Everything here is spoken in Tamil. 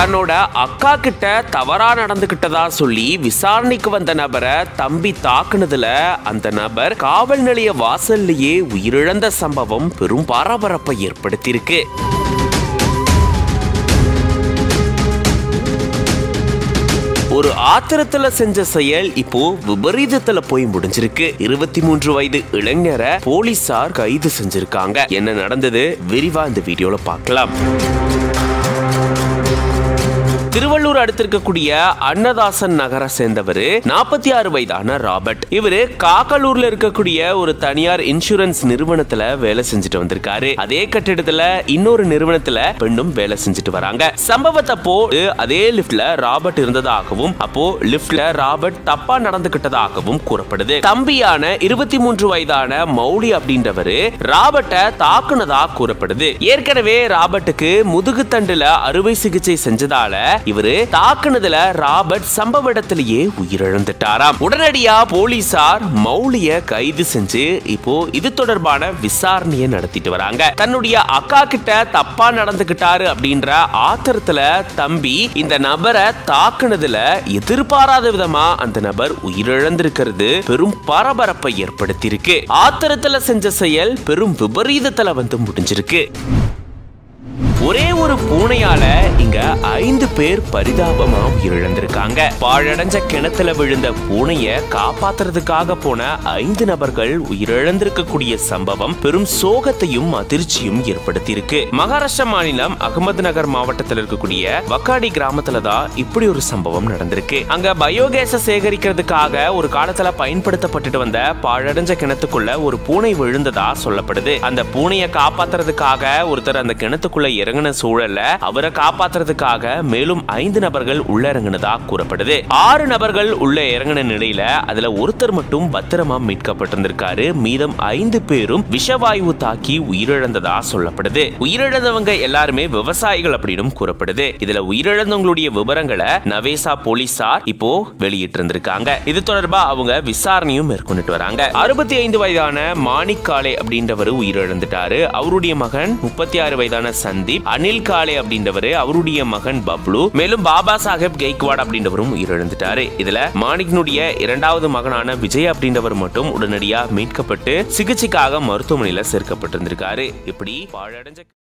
தன்னோட அக்கா கிட்ட தவறா நடந்துகிட்டதா சொல்லி விசாரணைக்கு வந்த நபரை தம்பி தாக்குனதுல அந்த நபர் காவல் நிலைய வாசல்லையே உயிரிழந்த சம்பவம் பெரும் பரபரப்பை ஏற்படுத்தியிருக்கு ஒரு ஆத்திரத்துல செஞ்ச செயல் இப்போ விபரீதத்துல போய் முடிஞ்சிருக்கு இருபத்தி மூன்று வயது இளைஞரை போலீசார் கைது செஞ்சிருக்காங்க என்ன நடந்தது விரிவா இந்த வீடியோல பார்க்கலாம் திருவள்ளூர் அடுத்து இருக்கக்கூடிய அன்னதாசன் நகரை சேர்ந்தவர் நாற்பத்தி ஆறு வயதான ராபர்ட் இவரு காக்கலூர்ல இருக்கக்கூடிய ஒரு தனியார் இன்சூரன்ஸ் நிறுவனத்துல வேலை செஞ்சுட்டு வந்திருக்காரு அதே கட்டிடத்துல இன்னொரு நிறுவனத்துல பெண்ணும் வேலை செஞ்சுட்டு வராங்க சம்பவத்தப்போ அதே லிப்ட்ல ராபர்ட் இருந்ததாகவும் அப்போ லிப்ட்ல ராபர்ட் தப்பா நடந்துகிட்டதாகவும் கூறப்படுது தம்பியான இருபத்தி மூன்று வயதான மௌலி அப்படின்றவரு ராபர்ட்டை தாக்குனதா கூறப்படுது ஏற்கனவே ராபர்ட்டுக்கு முதுகுத்தண்டுல அறுவை சிகிச்சை செஞ்சதால இவரு தாக்குனதுல ராபர்ட் சம்பவ இடத்திலேயே உயிரிழந்துட்டாராம் உடனடியா போலீசார் மௌலிய கைது செஞ்சு இப்போ இது தொடர்பான விசாரணையை நடத்திட்டு வராங்க தன்னுடைய அக்கா கிட்ட தப்பா நடந்துகிட்டாரு அப்படின்ற ஆத்திரத்துல தம்பி இந்த நபரை தாக்குனதுல எதிர்பாராத விதமா அந்த நபர் உயிரிழந்திருக்கிறது பெரும் பரபரப்பை ஏற்படுத்தியிருக்கு ஆத்திரத்துல செஞ்ச செயல் பெரும் விபரீதத்துல வந்து முடிஞ்சிருக்கு ஒரே ஒரு பூனையால இங்க ஐந்து பேர் பரிதாபமா உயிரிழந்திருக்காங்க பாழடைஞ்ச கிணத்துல விழுந்த பூனைய காப்பாத்துறதுக்காக போன ஐந்து நபர்கள் உயிரிழந்திருக்கக்கூடிய சம்பவம் பெரும் சோகத்தையும் அதிர்ச்சியும் ஏற்படுத்தியிருக்கு மகாராஷ்டிரா மாநிலம் அகமது நகர் மாவட்டத்தில் இருக்கக்கூடிய வக்காடி கிராமத்துல தான் இப்படி ஒரு சம்பவம் நடந்திருக்கு அங்க பயோகேஸ சேகரிக்கிறதுக்காக ஒரு காலத்துல பயன்படுத்தப்பட்டுட்டு வந்த பாழடைஞ்ச கிணத்துக்குள்ள ஒரு பூனை விழுந்ததா சொல்லப்படுது அந்த பூனையை காப்பாத்துறதுக்காக ஒருத்தர் அந்த கிணத்துக்குள்ள இறங்கின சூழல்ல அவரை காப்பாத்துறதுக்காக மேலும் ஐந்து நபர்கள் உள்ள இறங்கினதா கூறப்படுது ஆறு நபர்கள் உள்ள இறங்கின நிலையில அதுல ஒருத்தர் மட்டும் பத்திரமா மீட்கப்பட்டிருந்திருக்காரு மீதம் ஐந்து பேரும் விஷவாயு தாக்கி உயிரிழந்ததா சொல்லப்படுது உயிரிழந்தவங்க எல்லாருமே விவசாயிகள் அப்படின்னு கூறப்படுது இதுல உயிரிழந்தவங்களுடைய விவரங்களை நவேசா போலீசார் இப்போ வெளியிட்டு இருந்திருக்காங்க இது தொடர்பா அவங்க விசாரணையும் மேற்கொண்டுட்டு வராங்க அறுபத்தி ஐந்து வயதான மாணிக் காலே அப்படின்றவர் உயிரிழந்துட்டாரு அவருடைய மகன் முப்பத்தி ஆறு வயதான சந்தீப் அனில் காலே அப்படின்றவர் அவருடைய மகன் பப்ளு மேலும் பாபா சாஹேப் கெய்க்வாட் அப்படின்றவரும் உயிரிழந்துட்டாரு இதுல மாணிக்னுடைய இரண்டாவது மகனான விஜய் அப்படின்றவர் மட்டும் உடனடியா மீட்கப்பட்டு சிகிச்சைக்காக மருத்துவமனையில சேர்க்கப்பட்டிருந்திருக்காரு இப்படி பாழடைஞ்ச